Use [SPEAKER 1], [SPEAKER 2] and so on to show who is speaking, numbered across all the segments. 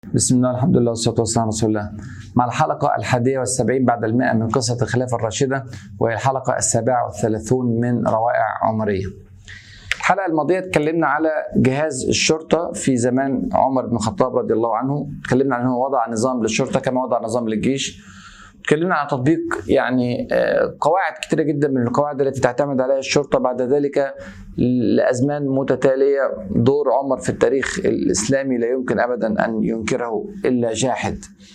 [SPEAKER 1] بسم الله الحمد لله والصلاة والسلام على رسول الله مع الحلقة الحادية والسبعين بعد المئة من قصة الخلافة الراشدة وهي الحلقة السابعة والثلاثون من روائع عمرية الحلقة الماضية اتكلمنا على جهاز الشرطة في زمان عمر بن الخطاب رضي الله عنه اتكلمنا عن هو وضع نظام للشرطة كما وضع نظام للجيش اتكلمنا عن تطبيق يعني قواعد كتيرة جدا من القواعد التي تعتمد عليها الشرطة بعد ذلك لأزمان متتالية دور عمر في التاريخ الإسلامي لا يمكن أبدا أن ينكره إلا جاحد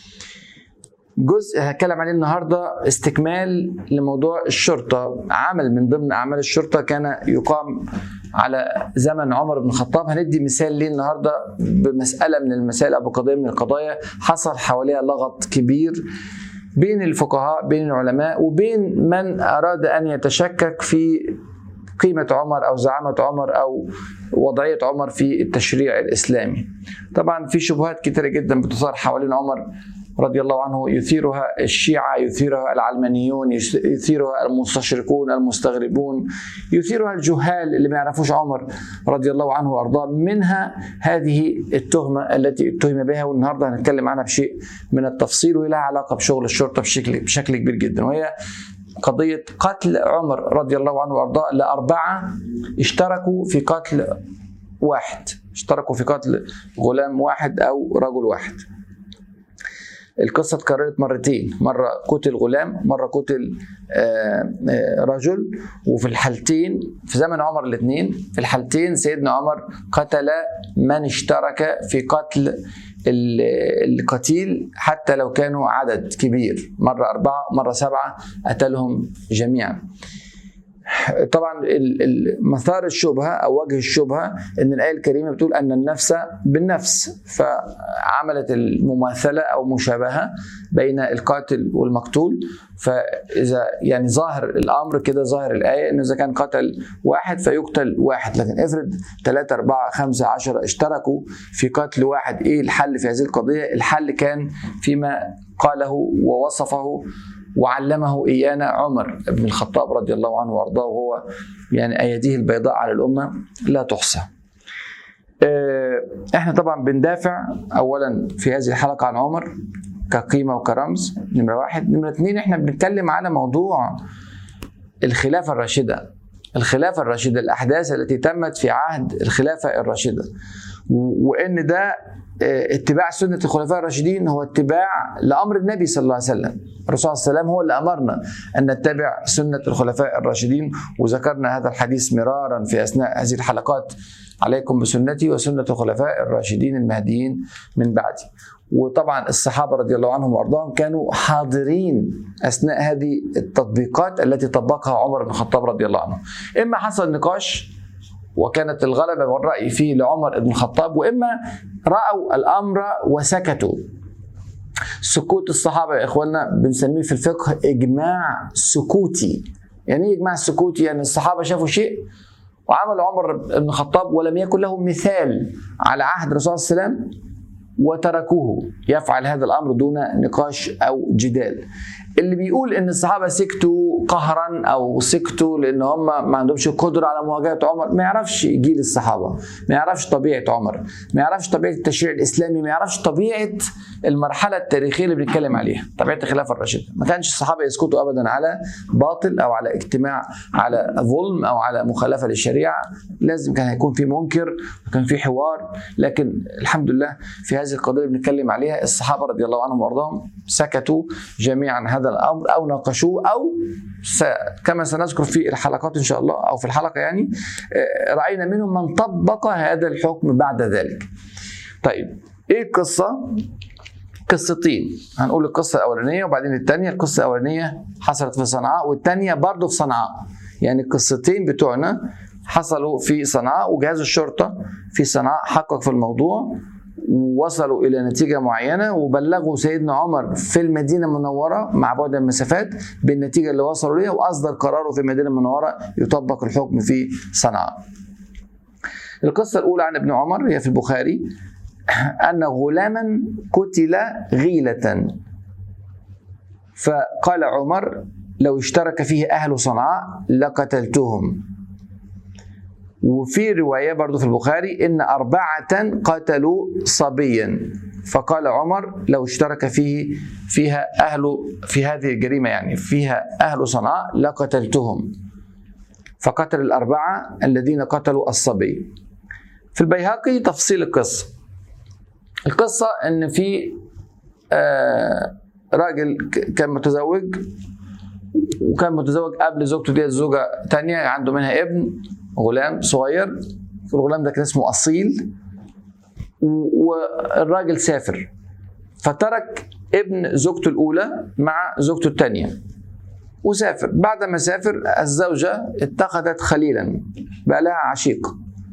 [SPEAKER 1] جزء هتكلم عليه النهارده استكمال لموضوع الشرطه عمل من ضمن اعمال الشرطه كان يقام على زمن عمر بن الخطاب هندي مثال ليه النهارده بمساله من المسائل او بقضيه من القضايا حصل حواليها لغط كبير بين الفقهاء بين العلماء وبين من اراد ان يتشكك في قيمة عمر أو زعامة عمر أو وضعية عمر في التشريع الإسلامي طبعا في شبهات كثيرة جدا بتثار حوالين عمر رضي الله عنه يثيرها الشيعة يثيرها العلمانيون يثيرها المستشرقون المستغربون يثيرها الجهال اللي ما يعرفوش عمر رضي الله عنه وارضاه منها هذه التهمة التي اتهم بها والنهارده هنتكلم عنها بشيء من التفصيل ولها علاقة بشغل الشرطة بشكل بشكل كبير جدا وهي قضية قتل عمر رضي الله عنه وارضاه لأربعة اشتركوا في قتل واحد اشتركوا في قتل غلام واحد أو رجل واحد القصة اتكررت مرتين مرة قتل غلام مرة قتل رجل وفي الحالتين في زمن عمر الاثنين في الحالتين سيدنا عمر قتل من اشترك في قتل القتيل حتى لو كانوا عدد كبير مرة أربعة مرة سبعة قتلهم جميعا طبعا مثار الشبهه او وجه الشبهه ان الايه الكريمه بتقول ان النفس بالنفس فعملت المماثله او مشابهه بين القاتل والمقتول فاذا يعني ظاهر الامر كده ظاهر الايه ان اذا كان قتل واحد فيقتل واحد لكن افرض ثلاثة أربعة خمسة عشرة اشتركوا في قتل واحد ايه الحل في هذه القضية الحل كان فيما قاله ووصفه وعلمه إيانا عمر بن الخطاب رضي الله عنه وأرضاه وهو يعني أيديه البيضاء على الأمة لا تحصى احنا طبعا بندافع اولا في هذه الحلقه عن عمر كقيمه وكرمز نمره واحد نمره اثنين احنا بنتكلم على موضوع الخلافه الراشده الخلافه الراشده الاحداث التي تمت في عهد الخلافه الراشده وان ده اتباع سنة الخلفاء الراشدين هو اتباع لأمر النبي صلى الله عليه وسلم الرسول صلى الله عليه وسلم هو اللي أمرنا أن نتبع سنة الخلفاء الراشدين وذكرنا هذا الحديث مرارا في أثناء هذه الحلقات عليكم بسنتي وسنة الخلفاء الراشدين المهديين من بعدي وطبعا الصحابة رضي الله عنهم وأرضاهم كانوا حاضرين أثناء هذه التطبيقات التي طبقها عمر بن الخطاب رضي الله عنه إما حصل نقاش وكانت الغلبة والرأي فيه لعمر بن الخطاب وإما رأوا الأمر وسكتوا سكوت الصحابة يا إخواننا بنسميه في الفقه إجماع سكوتي يعني إيه إجماع سكوتي يعني الصحابة شافوا شيء وعمل عمر بن الخطاب ولم يكن له مثال على عهد الرسول صلى الله عليه وسلم وتركوه يفعل هذا الامر دون نقاش او جدال اللي بيقول ان الصحابه سكتوا قهرا او سكتوا لان هم ما عندهمش قدره على مواجهه عمر ما يعرفش جيل الصحابه ما يعرفش طبيعه عمر ما يعرفش طبيعه التشريع الاسلامي ما يعرفش طبيعه المرحله التاريخيه اللي بنتكلم عليها طبيعه الخلافه الراشده ما كانش الصحابه يسكتوا ابدا على باطل او على اجتماع على ظلم او على مخالفه للشريعه لازم كان هيكون في منكر وكان في حوار لكن الحمد لله في هذه القضيه اللي بنتكلم عليها الصحابه رضي الله عنهم وارضاهم سكتوا جميعا هذا الامر او ناقشوه او كما سنذكر في الحلقات ان شاء الله او في الحلقه يعني راينا منهم من طبق هذا الحكم بعد ذلك. طيب ايه القصه؟ قصتين هنقول القصه الاولانيه وبعدين الثانيه القصه الاولانيه حصلت في صنعاء والثانيه برضه في صنعاء يعني القصتين بتوعنا حصلوا في صنعاء وجهاز الشرطه في صنعاء حقق في الموضوع ووصلوا الى نتيجه معينه وبلغوا سيدنا عمر في المدينه المنوره مع بعد المسافات بالنتيجه اللي وصلوا ليها واصدر قراره في المدينه المنوره يطبق الحكم في صنعاء. القصه الاولى عن ابن عمر هي في البخاري ان غلاما قتل غيله فقال عمر لو اشترك فيه اهل صنعاء لقتلتهم وفي رواية برضو في البخاري إن أربعة قتلوا صبيا فقال عمر لو اشترك فيه فيها أهل في هذه الجريمة يعني فيها أهل صنعاء لقتلتهم فقتل الأربعة الذين قتلوا الصبي في البيهقي تفصيل القصة القصة إن في آه راجل كان متزوج وكان متزوج قبل زوجته دي زوجة تانية عنده منها ابن غلام صغير الغلام ده كان اسمه أصيل والراجل سافر فترك ابن زوجته الأولى مع زوجته الثانية وسافر بعد ما سافر الزوجة اتخذت خليلا بقى لها عشيق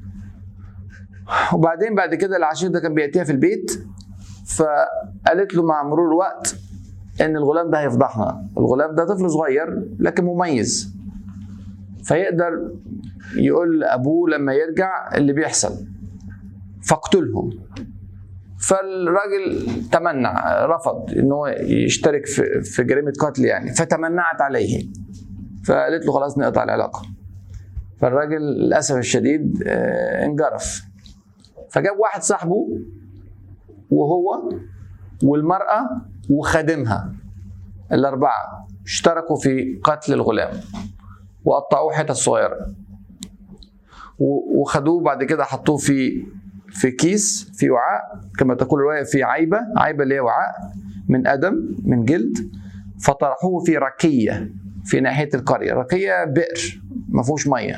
[SPEAKER 1] وبعدين بعد كده العشيق ده كان بيأتيها في البيت فقالت له مع مرور الوقت ان الغلام ده هيفضحنا الغلام ده طفل صغير لكن مميز فيقدر يقول لابوه لما يرجع اللي بيحصل فاقتلهم فالراجل تمنع رفض ان هو يشترك في في جريمه قتل يعني فتمنعت عليه فقالت له خلاص نقطع العلاقه فالراجل للاسف الشديد انجرف فجاب واحد صاحبه وهو والمراه وخادمها الاربعه اشتركوا في قتل الغلام وقطعوه حتت صغيره وخدوه بعد كده حطوه في في كيس في وعاء كما تقول الروايه في عيبه عيبه اللي هي وعاء من ادم من جلد فطرحوه في ركيه في ناحيه القريه ركيه بئر ما فيهوش ميه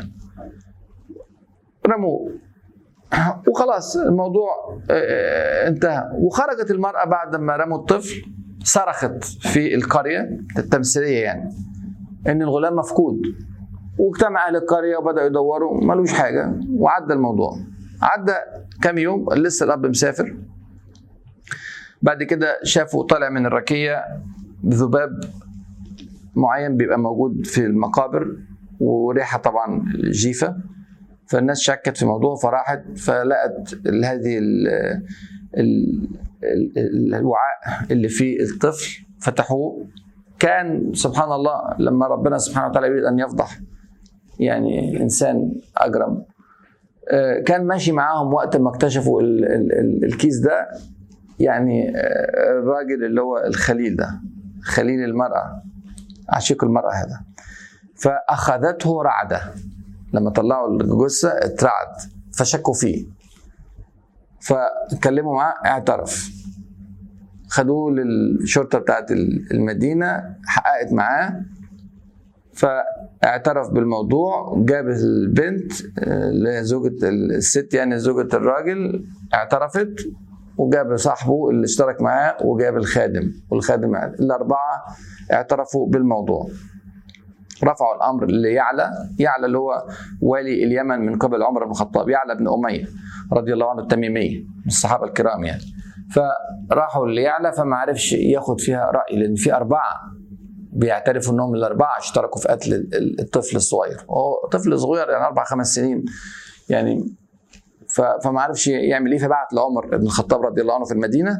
[SPEAKER 1] رموه وخلاص الموضوع انتهى وخرجت المراه بعد ما رموا الطفل صرخت في القريه التمثيليه يعني ان الغلام مفقود واجتمع اهل القريه وبداوا يدوروا ملوش حاجه وعدى الموضوع عدى كام يوم لسه الاب مسافر بعد كده شافوا طالع من الركيه ذباب معين بيبقى موجود في المقابر وريحه طبعا جيفه فالناس شكت في الموضوع فراحت فلقت هذه الوعاء اللي فيه الطفل فتحوه كان سبحان الله لما ربنا سبحانه وتعالى يريد ان يفضح يعني انسان اجرم كان ماشي معاهم وقت ما اكتشفوا ال ال ال الكيس ده يعني الراجل اللي هو الخليل ده خليل المرأة عشيق المرأة هذا فأخذته رعدة لما طلعوا الجثة اترعد فشكوا فيه فكلموا معاه اعترف خدوه للشرطة بتاعت المدينة حققت معاه فاعترف بالموضوع جاب البنت اللي هي زوجة الست يعني زوجة الراجل اعترفت وجاب صاحبه اللي اشترك معاه وجاب الخادم والخادم الأربعة اعترفوا بالموضوع رفعوا الأمر ليعلى يعلى اللي هو والي اليمن من قبل عمر بن الخطاب يعلى بن أمية رضي الله عنه التميمي من الصحابة الكرام يعني فراحوا ليعلى فما عرفش ياخد فيها رأي لأن في أربعة بيعترفوا انهم الاربعه اشتركوا في قتل الطفل الصغير هو طفل صغير يعني اربع خمس سنين يعني فما عرفش يعمل ايه فبعت لعمر بن الخطاب رضي الله عنه في المدينه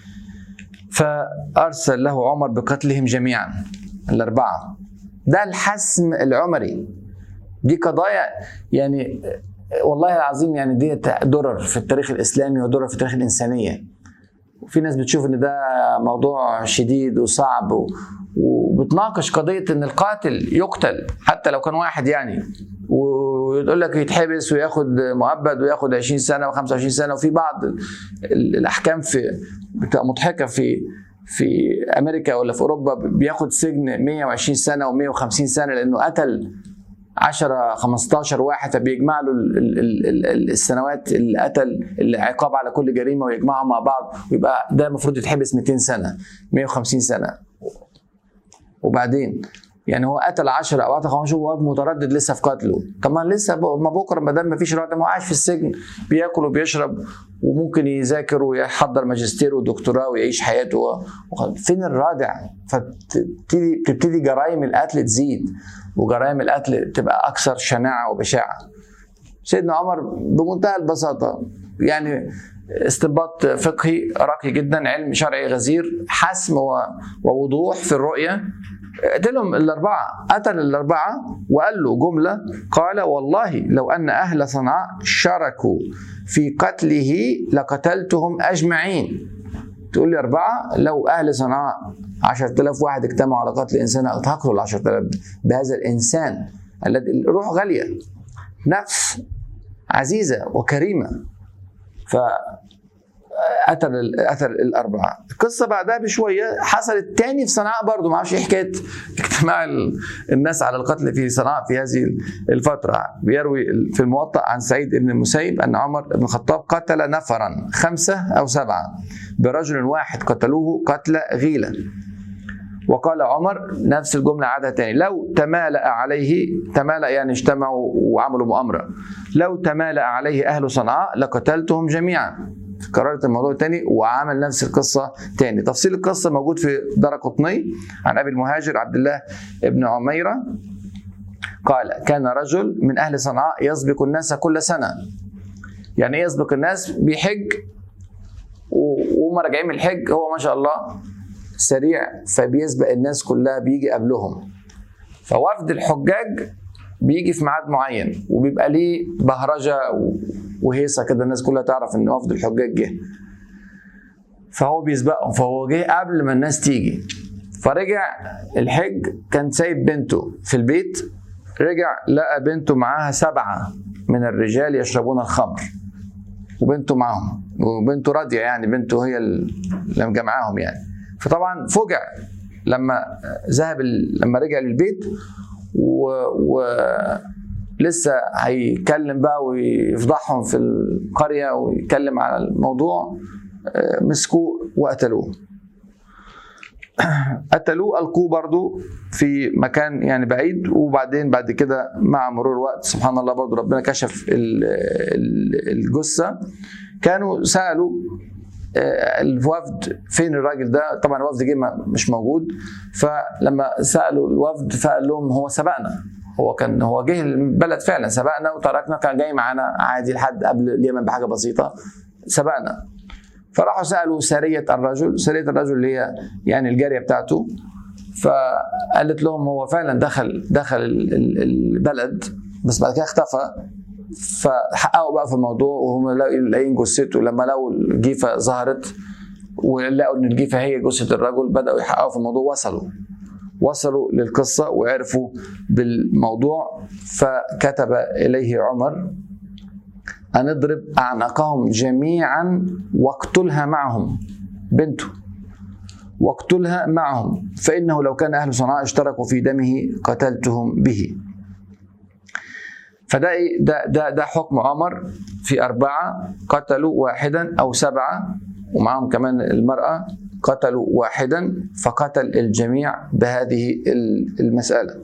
[SPEAKER 1] فارسل له عمر بقتلهم جميعا الاربعه ده الحسم العمري دي قضايا يعني والله العظيم يعني دي درر في التاريخ الاسلامي ودرر في تاريخ الانسانيه وفي ناس بتشوف ان ده موضوع شديد وصعب و... وبتناقش قضيه ان القاتل يقتل حتى لو كان واحد يعني ويقول لك يتحبس وياخد مؤبد وياخد 20 سنه و25 سنه وفي بعض الاحكام في بتبقى مضحكه في في امريكا ولا في اوروبا بياخد سجن 120 سنه و150 سنه لانه قتل 10 15 واحد فبيجمع له السنوات اللي قتل العقاب على كل جريمه ويجمعهم مع بعض ويبقى ده المفروض يتحبس 200 سنه 150 سنه وبعدين يعني هو قتل 10 او قتل 15 وهو متردد لسه في قتله طب ما لسه ما بكره ما دام ما فيش رادع ما هو عايش في السجن بياكل وبيشرب وممكن يذاكر ويحضر ماجستير ودكتوراه ويعيش حياته فين الرادع فتبتدي تبتدي جرائم القتل تزيد وجرائم القتل تبقى اكثر شناعه وبشاعه سيدنا عمر بمنتهى البساطه يعني استنباط فقهي راقي جدا علم شرعي غزير حسم ووضوح في الرؤيه قتلهم الأربعة قتل الأربعة وقال له جملة قال والله لو أن أهل صنعاء شاركوا في قتله لقتلتهم أجمعين تقول لي أربعة لو أهل صنعاء 10000 واحد اجتمعوا على قتل إنسان هقتلوا ال 10000 بهذا الإنسان الذي الروح غالية نفس عزيزة وكريمة ف قتل قتل الاربعه القصه بعدها بشويه حصلت تاني في صنعاء برضه ما اعرفش ايه حكايه اجتماع الناس على القتل في صنعاء في هذه الفتره بيروي في الموطأ عن سعيد بن المسيب ان عمر بن الخطاب قتل نفرا خمسه او سبعه برجل واحد قتلوه قتل غيلا وقال عمر نفس الجملة عادها تاني لو تمالأ عليه تمالأ يعني اجتمعوا وعملوا مؤامرة لو تمالأ عليه أهل صنعاء لقتلتهم جميعا كررت الموضوع تاني وعمل نفس القصة تاني تفصيل القصة موجود في دار قطني عن أبي المهاجر عبد الله بن عميرة قال كان رجل من أهل صنعاء يسبق الناس كل سنة يعني ايه يسبق الناس بيحج وهم راجعين من الحج هو ما شاء الله سريع فبيسبق الناس كلها بيجي قبلهم فوفد الحجاج بيجي في ميعاد معين وبيبقى ليه بهرجه وهيصه كده الناس كلها تعرف ان وفد الحجاج جه فهو بيسبقهم فهو جه قبل ما الناس تيجي فرجع الحج كان سايب بنته في البيت رجع لقى بنته معاها سبعه من الرجال يشربون الخمر وبنته معاهم وبنته راضيه يعني بنته هي اللي مجمعاهم يعني فطبعا فجع لما ذهب لما رجع للبيت و, و لسه هيتكلم بقى ويفضحهم في القريه ويتكلم على الموضوع مسكوه وقتلوه قتلوه القوه برضو في مكان يعني بعيد وبعدين بعد كده مع مرور الوقت سبحان الله برضو ربنا كشف الجثه كانوا سالوا الوفد فين الراجل ده طبعا الوفد جه مش موجود فلما سالوا الوفد فقال لهم هو سبقنا هو كان هو جه البلد فعلا سبقنا وتركنا كان جاي معانا عادي لحد قبل اليمن بحاجه بسيطه سبقنا فراحوا سالوا ساريه الرجل ساريه الرجل اللي هي يعني الجاريه بتاعته فقالت لهم هو فعلا دخل دخل البلد بس بعد كده اختفى فحققوا بقى في الموضوع وهم لاقيين جثته لما لقوا الجيفه ظهرت ولقوا ان الجيفه هي جثه الرجل بداوا يحققوا في الموضوع وصلوا وصلوا للقصه وعرفوا بالموضوع فكتب اليه عمر ان اضرب اعناقهم جميعا واقتلها معهم بنته واقتلها معهم فانه لو كان اهل صنعاء اشتركوا في دمه قتلتهم به فده ده ده ده حكم عمر في أربعة قتلوا واحدا أو سبعة ومعهم كمان المرأة قتلوا واحدا فقتل الجميع بهذه المسألة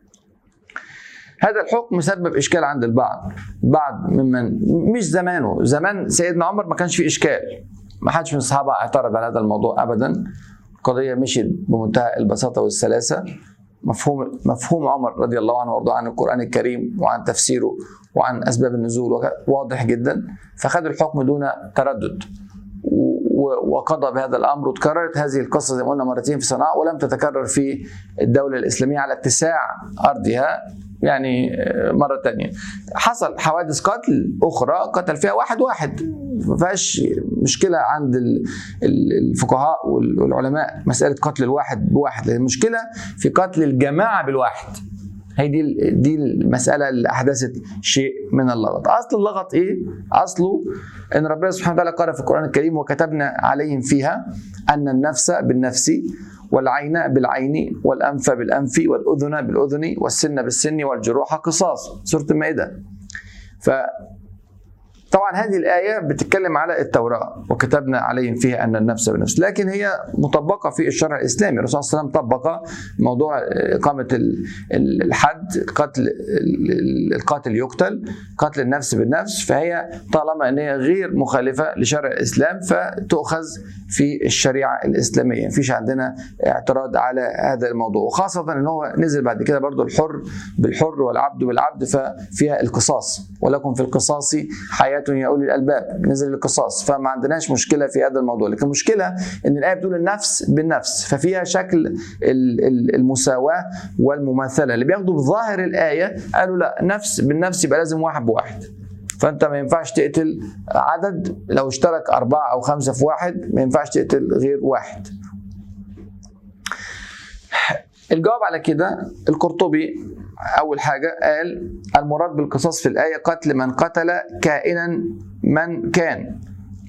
[SPEAKER 1] هذا الحكم سبب إشكال عند البعض بعض ممن مش زمانه زمان سيدنا عمر ما كانش فيه إشكال ما حدش من الصحابة اعترض على هذا الموضوع أبدا القضية مشيت بمنتهى البساطة والسلاسة مفهوم مفهوم عمر رضي الله عنه وارضاه عن القران الكريم وعن تفسيره وعن اسباب النزول واضح جدا فخد الحكم دون تردد وقضى بهذا الامر وتكررت هذه القصه زي ما قلنا مرتين في صنعاء ولم تتكرر في الدوله الاسلاميه على اتساع ارضها يعني مرة تانية حصل حوادث قتل أخرى قتل فيها واحد واحد ما فيهاش مشكلة عند الفقهاء والعلماء مسألة قتل الواحد بواحد لأن المشكلة في قتل الجماعة بالواحد هي دي دي المسألة اللي أحدثت شيء من اللغط أصل اللغط إيه؟ أصله أن ربنا سبحانه وتعالى قال في القرآن الكريم وكتبنا عليهم فيها أن النفس بالنفس والعين بالعين والأنف بالأنف والأذن بالأذن والسن بالسن والجروح قصاص سورة المائدة ف طبعا هذه الآية بتتكلم على التوراة وكتبنا عليهم فيها أن النفس بالنفس لكن هي مطبقة في الشرع الإسلامي الرسول صلى الله عليه وسلم طبق موضوع إقامة الحد قتل القاتل يقتل قتل النفس بالنفس فهي طالما أن هي غير مخالفة لشرع الإسلام فتؤخذ في الشريعة الإسلامية مفيش عندنا اعتراض على هذا الموضوع وخاصة أن هو نزل بعد كده برضو الحر بالحر والعبد بالعبد ففيها القصاص ولكم في القصاص حياة ايات يا اولي الالباب نزل القصاص فما عندناش مشكله في هذا الموضوع لكن المشكله ان الايه بتقول النفس بالنفس ففيها شكل المساواه والمماثله اللي بياخدوا بظاهر الايه قالوا لا نفس بالنفس يبقى لازم واحد بواحد فانت ما ينفعش تقتل عدد لو اشترك اربعه او خمسه في واحد ما ينفعش تقتل غير واحد الجواب على كده القرطبي اول حاجه قال المراد بالقصاص في الايه قتل من قتل كائنا من كان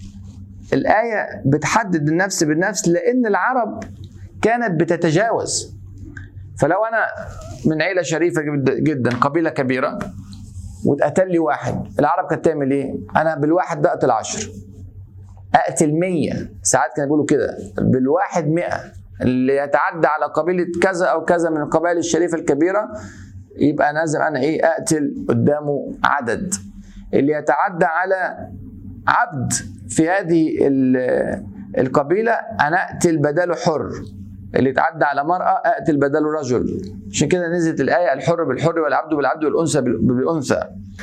[SPEAKER 1] الايه بتحدد النفس بالنفس لان العرب كانت بتتجاوز فلو انا من عيله شريفه جدا قبيله كبيره واتقتل لي واحد العرب كانت تعمل ايه انا بالواحد ده اقتل عشر اقتل مية ساعات كانوا بيقولوا كده بالواحد مئة اللي يتعدى على قبيلة كذا أو كذا من القبائل الشريفة الكبيرة يبقى لازم أنا إيه أقتل قدامه عدد اللي يتعدى على عبد في هذه القبيلة أنا أقتل بداله حر اللي يتعدى على مرأة أقتل بداله رجل عشان كده نزلت الآية الحر بالحر والعبد بالعبد والأنثى بالأنثى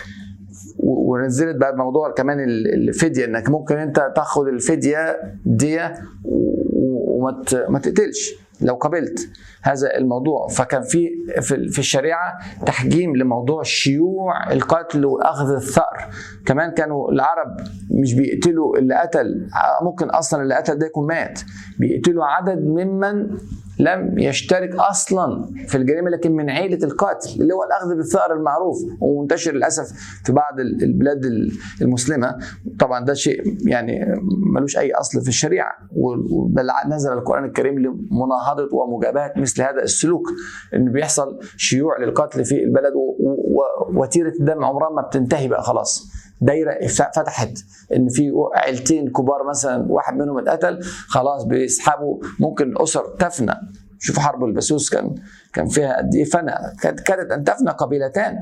[SPEAKER 1] ونزلت بقى موضوع كمان الفدية انك ممكن انت تاخد الفدية دي وما تقتلش لو قبلت هذا الموضوع فكان في في الشريعه تحجيم لموضوع شيوع القتل واخذ الثار كمان كانوا العرب مش بيقتلوا اللي قتل ممكن اصلا اللي قتل ده يكون مات بيقتلوا عدد ممن لم يشترك اصلا في الجريمه لكن من عيله القاتل اللي هو الاخذ بالثار المعروف ومنتشر للاسف في بعض البلاد المسلمه طبعا ده شيء يعني ملوش اي اصل في الشريعه بل نزل القران الكريم لمناهضه ومجابهه مثل هذا السلوك ان بيحصل شيوع للقتل في البلد ووتيره الدم عمرها ما بتنتهي بقى خلاص دايره فتحت ان في عيلتين كبار مثلا واحد منهم اتقتل خلاص بيسحبوا ممكن اسر تفنى شوف حرب البسوس كان كان فيها قد ايه فنى كانت ان تفنى قبيلتان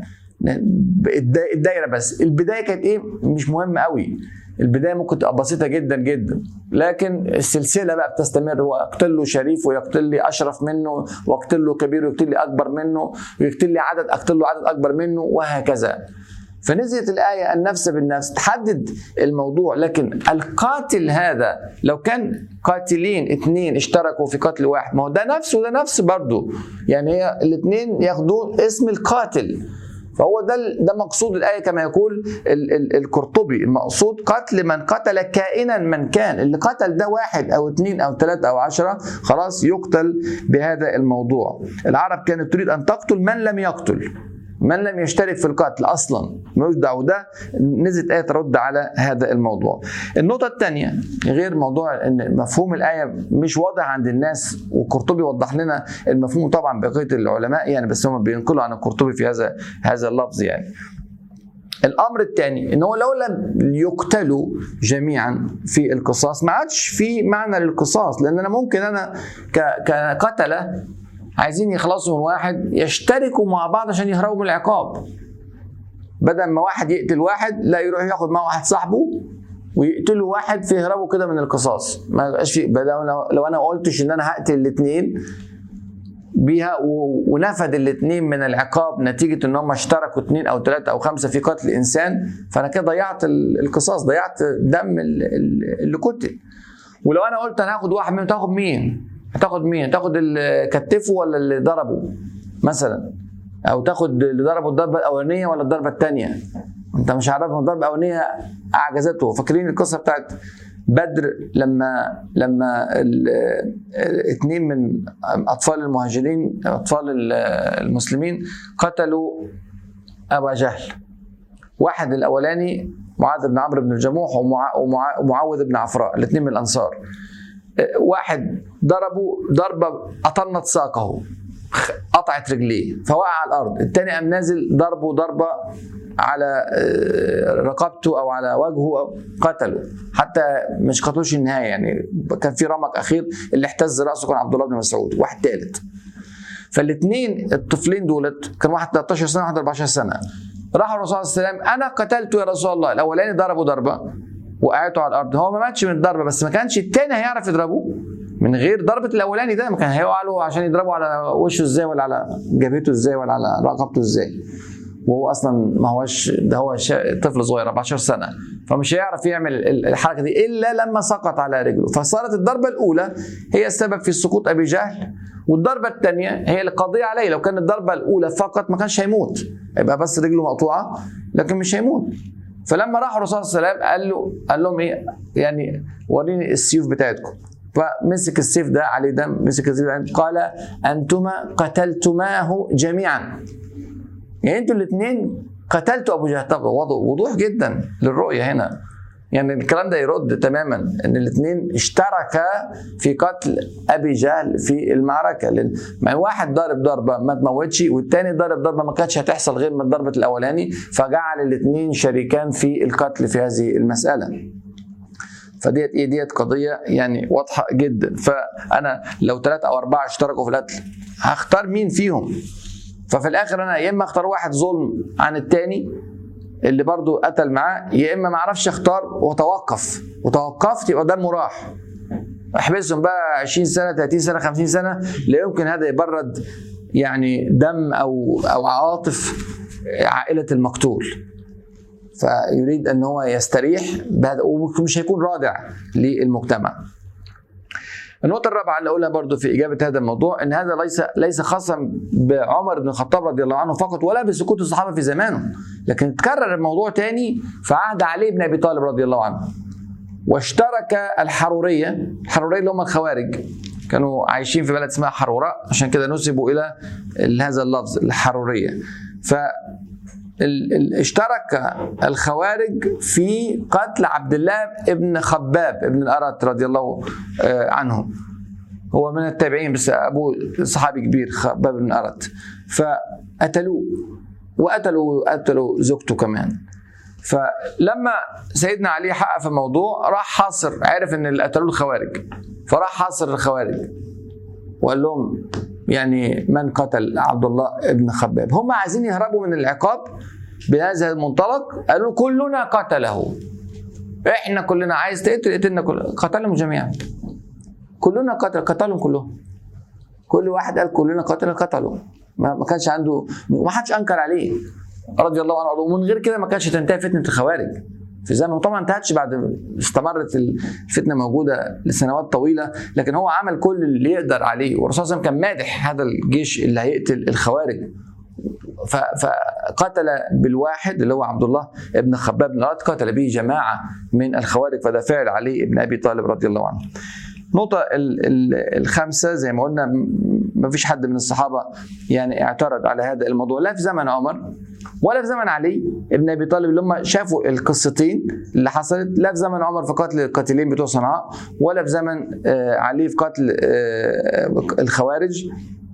[SPEAKER 1] الدايره بس البدايه كانت ايه مش مهم قوي البدايه ممكن تبقى بسيطه جدا جدا لكن السلسله بقى بتستمر هو يقتل له شريف ويقتل لي اشرف منه واقتل له كبير ويقتل لي اكبر منه ويقتل لي عدد اقتل له عدد اكبر منه وهكذا فنزلت الآية النفس بالنفس تحدد الموضوع لكن القاتل هذا لو كان قاتلين اثنين اشتركوا في قتل واحد ما هو ده نفس وده نفس برضه يعني هي الاثنين ياخدون اسم القاتل فهو ده ده مقصود الايه كما يقول القرطبي المقصود قتل من قتل كائنا من كان اللي قتل ده واحد او اثنين او ثلاثه او عشره خلاص يقتل بهذا الموضوع العرب كانت تريد ان تقتل من لم يقتل من لم يشترك في القتل اصلا ملوش دعوه ده نزلت ايه ترد على هذا الموضوع. النقطه الثانيه غير موضوع ان مفهوم الايه مش واضح عند الناس والقرطبي وضح لنا المفهوم طبعا بقيه العلماء يعني بس هم بينقلوا عن القرطبي في هذا هذا اللفظ يعني. الامر الثاني ان هو لو لم يقتلوا جميعا في القصاص ما عادش في معنى للقصاص لان انا ممكن انا كقتله عايزين يخلصوا من واحد يشتركوا مع بعض عشان يهربوا من العقاب بدل ما واحد يقتل واحد لا يروح ياخد معاه واحد صاحبه ويقتلوا واحد فيهربوا كده من القصاص ما يبقاش في لو انا قلتش ان انا هقتل الاثنين بيها ونفد الاثنين من العقاب نتيجه ان هم اشتركوا اثنين او ثلاثه او خمسه في قتل انسان فانا كده ضيعت القصاص ضيعت دم اللي قتل ولو انا قلت انا هاخد واحد منهم تاخد مين؟ هتاخد مين؟ تاخد اللي كتفه ولا اللي ضربه مثلا او تاخد اللي ضربه الضربه الاولانيه ولا الضربه الثانيه انت مش عارف الضربه الاولانيه اعجزته فاكرين القصه بتاعت بدر لما لما اثنين من اطفال المهاجرين اطفال المسلمين قتلوا ابا جهل واحد الاولاني معاذ بن عمرو بن الجموح ومعاوذ بن عفراء الاثنين من الانصار واحد ضربه ضربه اطنت ساقه قطعت رجليه فوقع على الارض الثاني قام نازل ضربه ضربه على رقبته او على وجهه قتله حتى مش قتلوش النهايه يعني كان في رمق اخير اللي احتز راسه كان عبد الله بن مسعود واحد ثالث فالاثنين الطفلين دولت كان واحد 13 سنه واحد 14 سنه راحوا الرسول صلى الله عليه وسلم انا قتلته يا رسول الله الاولاني ضربه ضربه وقعته على الارض هو ما ماتش من الضربه بس ما كانش التاني هيعرف يضربه من غير ضربه الاولاني ده ما كان هيقع له عشان يضربه على وشه ازاي ولا على جبهته ازاي ولا على رقبته ازاي وهو اصلا ما هوش ده هو شا- طفل صغير 14 سنه فمش هيعرف يعمل ال- الحركه دي الا لما سقط على رجله فصارت الضربه الاولى هي السبب في سقوط ابي جهل والضربه الثانيه هي القضيه عليه لو كانت الضربه الاولى فقط ما كانش هيموت يبقى بس رجله مقطوعه لكن مش هيموت فلما راح الرسول صلى الله عليه وسلم قال له قال لهم ايه يعني وريني السيوف بتاعتكم فمسك السيف ده عليه دم مسك السيف ده قال انتما قتلتماه جميعا يعني انتوا الاثنين قتلتوا ابو جهل طب وضوح وضوح جدا للرؤيه هنا يعني الكلام ده يرد تماما ان الاثنين اشتركا في قتل ابي جهل في المعركه لان ما واحد ضارب ضربه ما تموتش والتاني ضارب ضربه ما كانتش هتحصل غير من الضربه الاولاني فجعل الاثنين شريكان في القتل في هذه المساله فديت ايه ديت قضيه يعني واضحه جدا فانا لو ثلاثه او اربعه اشتركوا في القتل هختار مين فيهم ففي الاخر انا يا اما اختار واحد ظلم عن التاني اللي برضو قتل معاه يا اما ما اعرفش اختار واتوقف وتوقفت يبقى دمه راح احبسهم بقى 20 سنه 30 سنه 50 سنه لا يمكن هذا يبرد يعني دم او او عواطف عائله المقتول فيريد ان هو يستريح بهذا ومش هيكون رادع للمجتمع النقطة الرابعة اللي أقولها برضو في إجابة هذا الموضوع إن هذا ليس ليس خاصا بعمر بن الخطاب رضي الله عنه فقط ولا بسكوت الصحابة في زمانه، لكن تكرر الموضوع تاني في عهد علي بن أبي طالب رضي الله عنه. واشترك الحرورية، الحرورية اللي هم الخوارج كانوا عايشين في بلد اسمها حروراء عشان كده نسبوا إلى هذا اللفظ الحرورية. ف ال- ال- اشترك الخوارج في قتل عبد الله ابن خباب ابن الأرت رضي الله آه، عنه هو من التابعين بس أبوه صحابي كبير خباب بن الأرت فقتلوه وقتلوا قتلوا زوجته كمان فلما سيدنا علي حقق في الموضوع راح حاصر عرف ان اللي قتلوه الخوارج فراح حاصر الخوارج وقال لهم يعني من قتل عبد الله ابن خباب هم عايزين يهربوا من العقاب بهذا المنطلق قالوا كلنا قتله احنا كلنا عايز تقتل قتلنا كلنا قتلهم جميعا كلنا قتل قتلهم كلهم كل واحد قال كلنا قتل قتلوا ما ما كانش عنده ما حدش انكر عليه رضي الله عنه ومن غير كده ما كانش تنتهي فتنه الخوارج في زمن طبعا انتهتش بعد استمرت الفتنه موجوده لسنوات طويله لكن هو عمل كل اللي يقدر عليه والرسول صلى الله عليه وسلم كان مادح هذا الجيش اللي هيقتل الخوارج ف- فقتل بالواحد اللي هو عبد الله ابن خباب بن الارت قتل به جماعه من الخوارج فده فعل علي بن ابي طالب رضي الله عنه. النقطة ال- ال- الخامسة زي ما قلنا ما فيش حد من الصحابة يعني اعترض على هذا الموضوع لا في زمن عمر ولا في زمن علي ابن ابي طالب اللي هم شافوا القصتين اللي حصلت لا في زمن عمر في قتل القاتلين بتوع صنعاء ولا في زمن آه، علي في قتل آه، الخوارج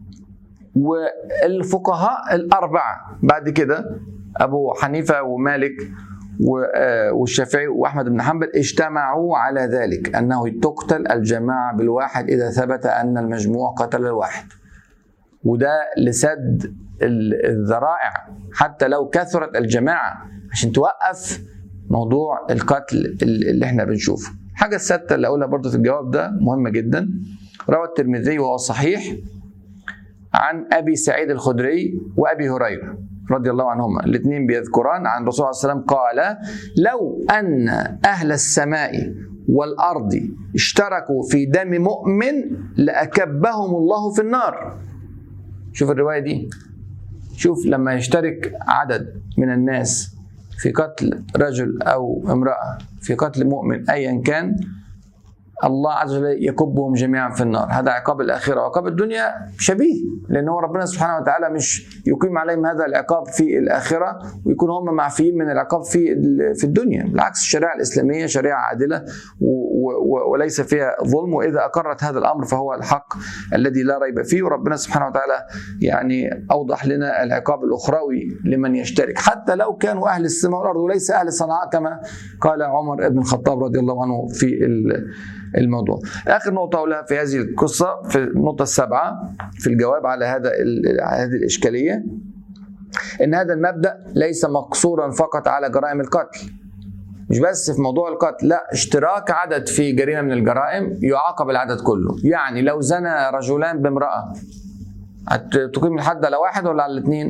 [SPEAKER 1] والفقهاء الأربعة بعد كده أبو حنيفة ومالك و- آه، والشافعي وأحمد بن حنبل اجتمعوا على ذلك أنه تقتل الجماعة بالواحد إذا ثبت أن المجموع قتل الواحد وده لسد ال- الذرائع حتى لو كثرت الجماعة عشان توقف موضوع القتل ال- اللي احنا بنشوفه الحاجة السادسة اللي أقولها برضو في الجواب ده مهمة جدا روى الترمذي وهو صحيح عن ابي سعيد الخدري وابي هريره رضي الله عنهما الاثنين بيذكران عن الرسول صلى الله عليه وسلم قال لو ان اهل السماء والارض اشتركوا في دم مؤمن لاكبهم الله في النار شوف الروايه دي شوف لما يشترك عدد من الناس في قتل رجل او امراه في قتل مؤمن ايا كان الله عز وجل يكبهم جميعا في النار هذا عقاب الآخرة وعقاب الدنيا شبيه لأن هو ربنا سبحانه وتعالى مش يقيم عليهم هذا العقاب في الآخرة ويكون هم معفيين من العقاب في في الدنيا بالعكس الشريعة الإسلامية شريعة عادلة و- و- وليس فيها ظلم وإذا أقرت هذا الأمر فهو الحق الذي لا ريب فيه وربنا سبحانه وتعالى يعني أوضح لنا العقاب الأخروي لمن يشترك حتى لو كانوا أهل السماء والأرض وليس أهل صنعاء كما قال عمر بن الخطاب رضي الله عنه في ال- الموضوع اخر نقطه اقولها في هذه القصه في النقطه السابعه في الجواب على هذا ال- هذه الاشكاليه ان هذا المبدا ليس مقصورا فقط على جرائم القتل مش بس في موضوع القتل لا اشتراك عدد في جريمه من الجرائم يعاقب العدد كله يعني لو زنى رجلان بامراه هت- تقيم الحد على واحد ولا على الاثنين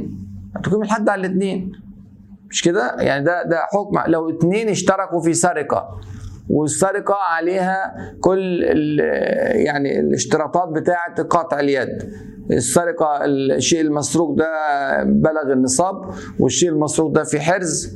[SPEAKER 1] تقيم الحد على الاثنين مش كده يعني ده ده حكم لو اثنين اشتركوا في سرقه والسرقه عليها كل يعني الاشتراطات بتاعه قطع اليد السرقه الشيء المسروق ده بلغ النصاب والشيء المسروق ده في حرز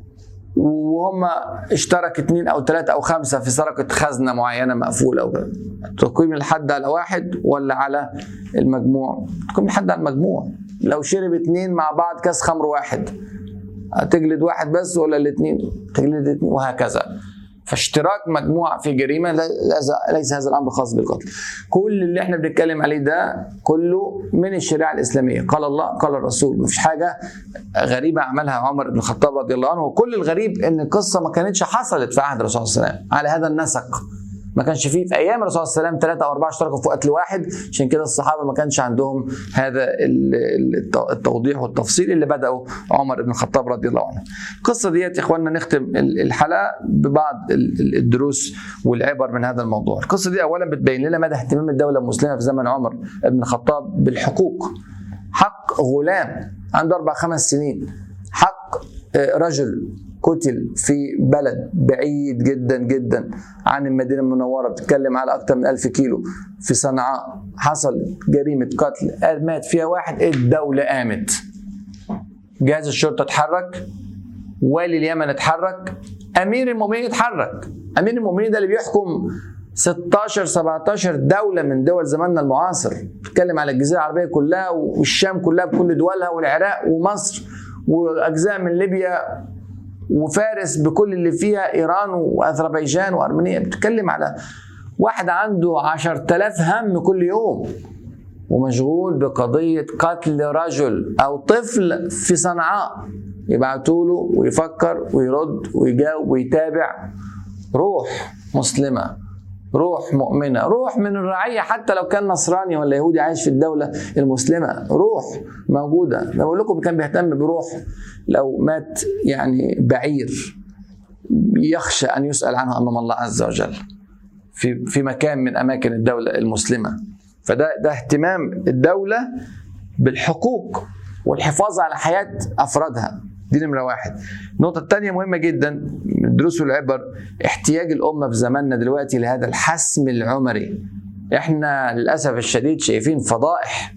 [SPEAKER 1] وهم اشترك اثنين او ثلاثه او خمسه في سرقه خزنه معينه مقفوله او كده تقييم الحد على واحد ولا على المجموع؟ تقييم الحد على المجموع لو شرب اثنين مع بعض كاس خمر واحد هتجلد واحد بس ولا الاثنين؟ تجلد الاثنين وهكذا فاشتراك مجموعة في جريمة ليس هذا الأمر خاص بالقتل كل اللي احنا بنتكلم عليه ده كله من الشريعة الإسلامية قال الله قال الرسول مفيش حاجة غريبة عملها عمر بن الخطاب رضي الله عنه وكل الغريب ان القصة ما كانتش حصلت في عهد الرسول صلى الله عليه وسلم على هذا النسق ما كانش فيه في ايام الرسول صلى الله عليه وسلم ثلاثه او اربعه اشتركوا في قتل واحد عشان كده الصحابه ما كانش عندهم هذا التوضيح والتفصيل اللي بداه عمر بن الخطاب رضي الله عنه. القصه ديت يا اخواننا نختم الحلقه ببعض الدروس والعبر من هذا الموضوع. القصه دي اولا بتبين لنا مدى اهتمام الدوله المسلمه في زمن عمر بن الخطاب بالحقوق. حق غلام عنده اربع خمس سنين حق رجل قتل في بلد بعيد جدا جدا عن المدينه المنوره بتتكلم على اكثر من ألف كيلو في صنعاء حصل جريمه قتل مات فيها واحد الدوله قامت جهاز الشرطه اتحرك والي اليمن اتحرك امير المؤمنين اتحرك امير المؤمنين ده اللي بيحكم 16 17 دوله من دول زماننا المعاصر بتتكلم على الجزيره العربيه كلها والشام كلها بكل دولها والعراق ومصر واجزاء من ليبيا وفارس بكل اللي فيها ايران واذربيجان وارمينيا بتتكلم على واحد عنده 10000 هم كل يوم ومشغول بقضية قتل رجل أو طفل في صنعاء يبعتوا له ويفكر ويرد ويجاوب ويتابع روح مسلمة روح مؤمنة روح من الرعية حتى لو كان نصراني ولا يهودي عايش في الدولة المسلمة روح موجودة أنا بقول لكم كان بيهتم بروح لو مات يعني بعير يخشى أن يسأل عنه أمام الله عز وجل في في مكان من أماكن الدولة المسلمة فده ده اهتمام الدولة بالحقوق والحفاظ على حياة أفرادها دي نمرة واحد النقطة الثانية مهمة جدا من دروس العبر احتياج الأمة في زماننا دلوقتي لهذا الحسم العمري احنا للأسف الشديد شايفين فضائح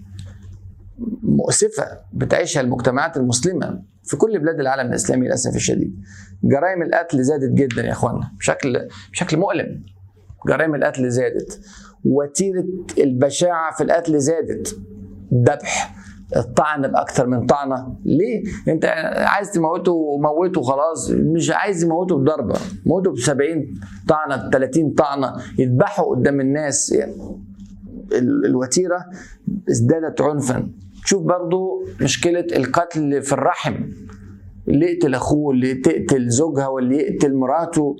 [SPEAKER 1] مؤسفة بتعيشها المجتمعات المسلمة في كل بلاد العالم الإسلامي للأسف الشديد جرائم القتل زادت جدا يا إخوانا بشكل بشكل مؤلم جرائم القتل زادت وتيرة البشاعة في القتل زادت ذبح الطعن باكثر من طعنه ليه انت عايز تموته موته خلاص مش عايز يموته بضربه موته ب 70 طعنه ب 30 طعنه يذبحوا قدام الناس يعني الوتيره ازدادت عنفا تشوف برضو مشكله القتل في الرحم اللي يقتل اخوه اللي تقتل زوجها واللي يقتل مراته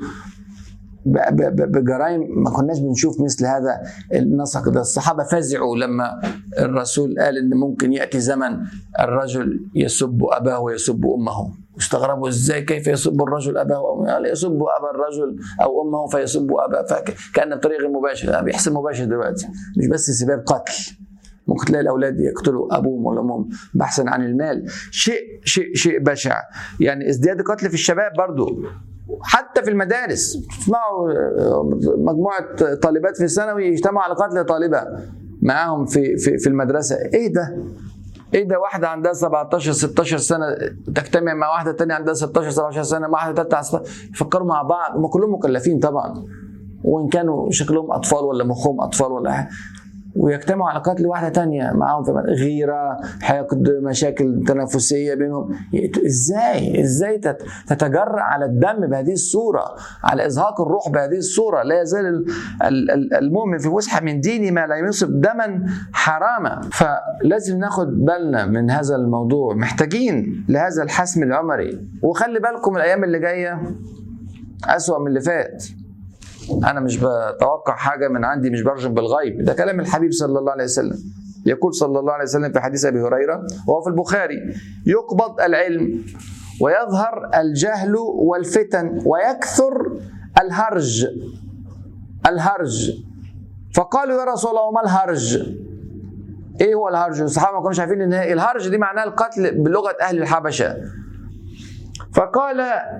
[SPEAKER 1] بجرائم ما كناش بنشوف مثل هذا النسق ده الصحابة فزعوا لما الرسول قال ان ممكن يأتي زمن الرجل يسب أباه ويسب أمه استغربوا ازاي كيف يسب الرجل اباه وامه قال يسب ابا الرجل او امه فيسب اباه فكان بطريقه مباشره بيحسب مباشر دلوقتي مش بس سباب قتل ممكن تلاقي الاولاد يقتلوا ابوهم ولا امهم بحثا عن المال شيء شيء شيء بشع يعني ازدياد القتل في الشباب برضو حتى في المدارس تسمعوا مجموعه طالبات في الثانوي يجتمعوا على قتل طالبه معاهم في في في المدرسه ايه ده ايه ده واحده عندها 17 16 سنه تجتمع مع واحده تانية عندها 16 17 سنه مع واحده ثالثه يفكروا مع بعض هم كلهم مكلفين طبعا وان كانوا شكلهم اطفال ولا مخهم اطفال ولا حاجه ويجتمعوا على قتل واحده تانية معاهم في غيره حقد مشاكل تنافسيه بينهم ازاي ازاي تتجرأ على الدم بهذه الصوره على ازهاق الروح بهذه الصوره لا يزال المؤمن في فسحه من دينه ما لا يصب دما حراما فلازم ناخد بالنا من هذا الموضوع محتاجين لهذا الحسم العمري وخلي بالكم الايام اللي جايه أسوأ من اللي فات انا مش بتوقع حاجه من عندي مش برجم بالغيب ده كلام الحبيب صلى الله عليه وسلم يقول صلى الله عليه وسلم في حديث ابي هريره وهو في البخاري يقبض العلم ويظهر الجهل والفتن ويكثر الهرج الهرج فقالوا يا رسول الله وما الهرج ايه هو الهرج الصحابه ما كانوش عارفين ان هي- الهرج دي معناها القتل بلغه اهل الحبشه فقال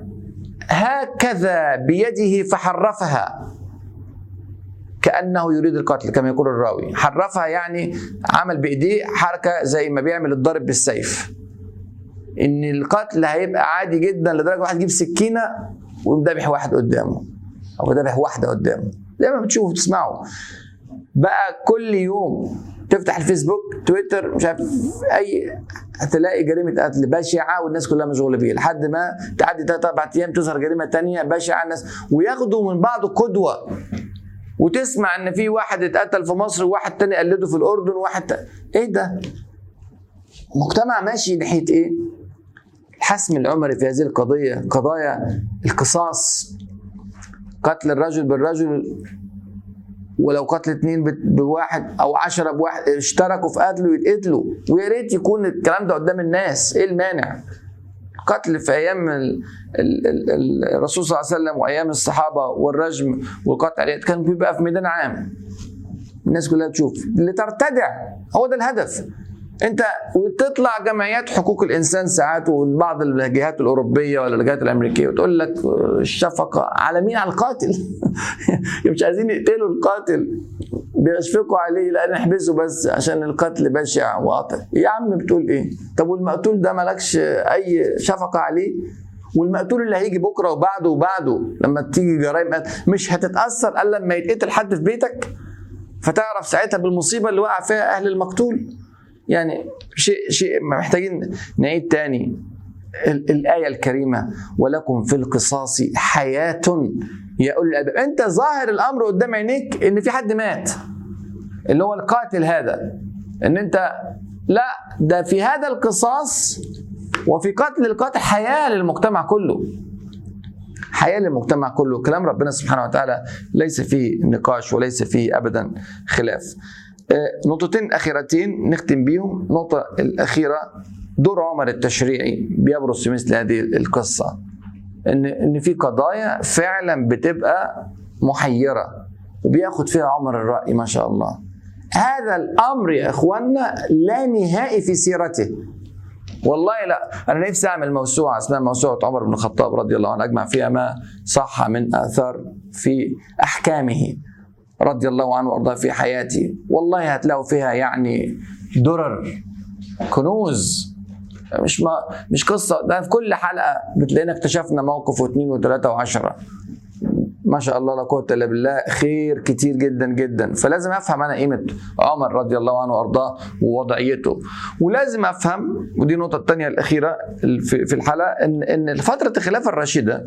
[SPEAKER 1] هكذا بيده فحرفها كانه يريد القتل كما يقول الراوي حرفها يعني عمل بايديه حركه زي ما بيعمل الضارب بالسيف ان القتل هيبقى عادي جدا لدرجه واحد يجيب سكينه ويقوم ذابح واحد قدامه او ذابح واحده قدامه زي ما بتشوفوا وتسمعوا بقى كل يوم تفتح الفيسبوك تويتر مش عارف اي هتلاقي جريمه قتل بشعه والناس كلها مشغوله بيها لحد ما تعدي ثلاث اربع ايام تظهر جريمه تانية بشعه الناس وياخدوا من بعض قدوه وتسمع ان في واحد اتقتل في مصر وواحد تاني قلده في الاردن وواحد ت... ايه ده؟ مجتمع ماشي ناحيه ايه؟ الحسم العمري في هذه القضيه قضايا القصاص قتل الرجل بالرجل ولو قتل اتنين بت- بواحد او عشرة بواحد اشتركوا في قتله يتقتلوا ويا ريت يكون الكلام ده قدام الناس ايه المانع؟ قتل في ايام ال- ال- ال- ال- الرسول صلى الله عليه وسلم وايام الصحابه والرجم والقتل عليه كان بيبقى في ميدان عام الناس كلها تشوف لترتدع هو ده الهدف انت وتطلع جمعيات حقوق الانسان ساعات وبعض الجهات الاوروبيه ولا الجهات الامريكيه وتقول لك الشفقه على مين على القاتل مش عايزين يقتلوا القاتل بيشفقوا عليه لا نحبسه بس عشان القتل بشع وقتل يا عم بتقول ايه طب والمقتول ده مالكش اي شفقه عليه والمقتول اللي هيجي بكره وبعده وبعده لما تيجي جرائم قتل مش هتتاثر الا لما يتقتل حد في بيتك فتعرف ساعتها بالمصيبه اللي وقع فيها اهل المقتول يعني شيء شيء محتاجين نعيد تاني ال- الآية الكريمة ولكم في القصاص حياة يا أولي الألباب أنت ظاهر الأمر قدام عينيك إن في حد مات اللي هو القاتل هذا إن أنت لا ده في هذا القصاص وفي قتل القاتل حياة للمجتمع كله حياة للمجتمع كله كلام ربنا سبحانه وتعالى ليس فيه نقاش وليس فيه أبدا خلاف آه، نقطتين أخيرتين نختم بيهم النقطة الأخيرة دور عمر التشريعي بيبرز في مثل هذه القصة إن إن في قضايا فعلا بتبقى محيرة وبياخد فيها عمر الرأي ما شاء الله هذا الأمر يا إخوانا لا نهائي في سيرته والله لا انا نفسي اعمل موسوعه اسمها موسوعه عمر بن الخطاب رضي الله عنه اجمع فيها ما صح من اثار في احكامه رضي الله عنه وارضاه في حياته والله هتلاقوا فيها يعني درر كنوز مش ما مش قصه ده في كل حلقه بتلاقينا اكتشفنا موقف واثنين وثلاثه وعشره ما شاء الله لا قوه الا بالله خير كتير جدا جدا فلازم افهم انا قيمه عمر رضي الله عنه وارضاه ووضعيته ولازم افهم ودي النقطه الثانيه الاخيره في في الحلقه ان ان فتره الخلافه الراشده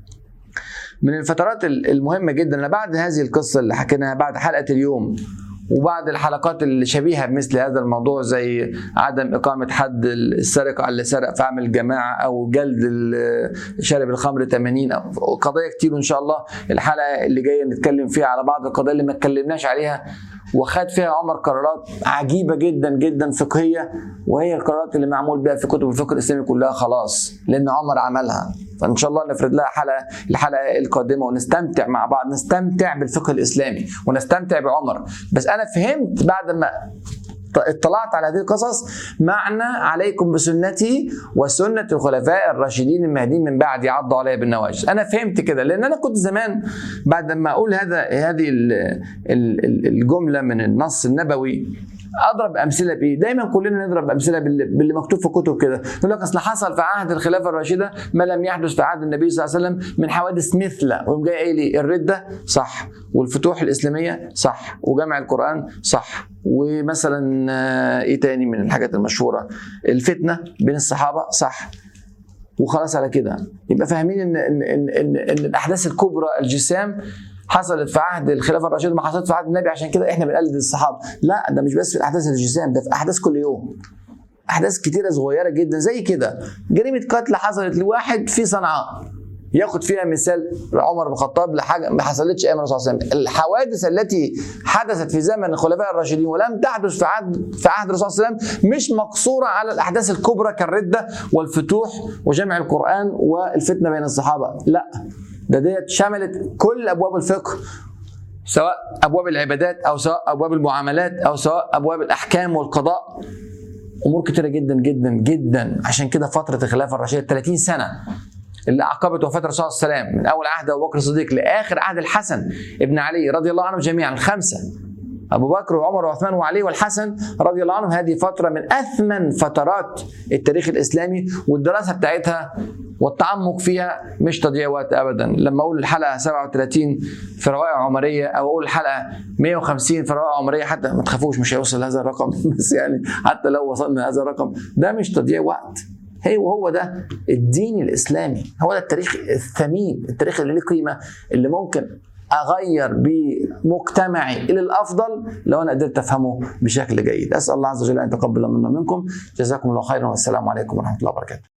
[SPEAKER 1] من الفترات المهمه جدا أنا بعد هذه القصه اللي حكيناها بعد حلقه اليوم وبعد الحلقات اللي شبيهه بمثل هذا الموضوع زي عدم اقامه حد السرقه على اللي سرق في عمل جماعه او جلد ال- شارب الخمر 80 أو قضايا كتير وان شاء الله الحلقه اللي جايه نتكلم فيها على بعض القضايا اللي ما اتكلمناش عليها وخد فيها عمر قرارات عجيبه جدا جدا فقهيه وهي القرارات اللي معمول بها في كتب الفقه الاسلامي كلها خلاص لان عمر عملها فان شاء الله نفرد لها حلقه الحلقه القادمه ونستمتع مع بعض نستمتع بالفقه الاسلامي ونستمتع بعمر بس انا فهمت بعد ما اطلعت على هذه القصص معنى عليكم بسنتي وسنة الخلفاء الراشدين المهديين من بعد عضوا عليها بالنواجذ أنا فهمت كده لأن أنا كنت زمان بعد ما أقول هذا هذه ال- ال- ال- الجملة من النص النبوي اضرب امثله بايه؟ دايما كلنا نضرب امثله باللي, باللي مكتوب في كتب كده، يقول لك اصل حصل في عهد الخلافه الراشده ما لم يحدث في عهد النبي صلى الله عليه وسلم من حوادث مثله، ويقوم جاي قايل لي الرده صح، والفتوح الاسلاميه صح، وجمع القران صح، ومثلا آه، ايه تاني من الحاجات المشهوره؟ الفتنه بين الصحابه صح، وخلاص على كده يبقى فاهمين ان ان ان ان, إن الاحداث الكبرى الجسام حصلت في عهد الخلافه الراشده ما حصلت في عهد النبي عشان كده احنا بنقلد الصحابه لا ده مش بس في الاحداث الجسام ده في احداث كل يوم احداث كتيره صغيره جدا زي كده جريمه قتل حصلت لواحد في صنعاء ياخد فيها مثال عمر بن الخطاب لحاجه ما حصلتش ايام الرسول صلى الله عليه وسلم الحوادث التي حدثت في زمن الخلفاء الراشدين ولم تحدث في عهد في عهد الرسول صلى الله عليه وسلم مش مقصوره على الاحداث الكبرى كالرده والفتوح وجمع القران والفتنه بين الصحابه لا ده ديت شملت كل ابواب الفقه سواء ابواب العبادات او سواء ابواب المعاملات او سواء ابواب الاحكام والقضاء امور كتيره جدا جدا جدا عشان كده فتره الخلافه الراشده 30 سنه اللي عقبت وفاه الرسول صلى الله عليه وسلم من اول عهد ابو بكر الصديق لاخر عهد الحسن ابن علي رضي الله عنهم جميعا الخمسه ابو بكر وعمر وعثمان وعلي والحسن رضي الله عنهم هذه فتره من اثمن فترات التاريخ الاسلامي والدراسه بتاعتها والتعمق فيها مش تضييع وقت ابدا لما اقول الحلقه 37 في روائع عمريه او اقول الحلقه 150 في روائع عمريه حتى ما تخافوش مش هيوصل لهذا الرقم بس يعني حتى لو وصلنا لهذا الرقم ده مش تضييع وقت هي وهو ده الدين الاسلامي هو ده التاريخ الثمين التاريخ اللي له قيمه اللي ممكن اغير بمجتمعي الى الافضل لو انا قدرت افهمه بشكل جيد اسال الله عز وجل ان يتقبل منا منكم جزاكم الله خيرا والسلام عليكم ورحمه الله وبركاته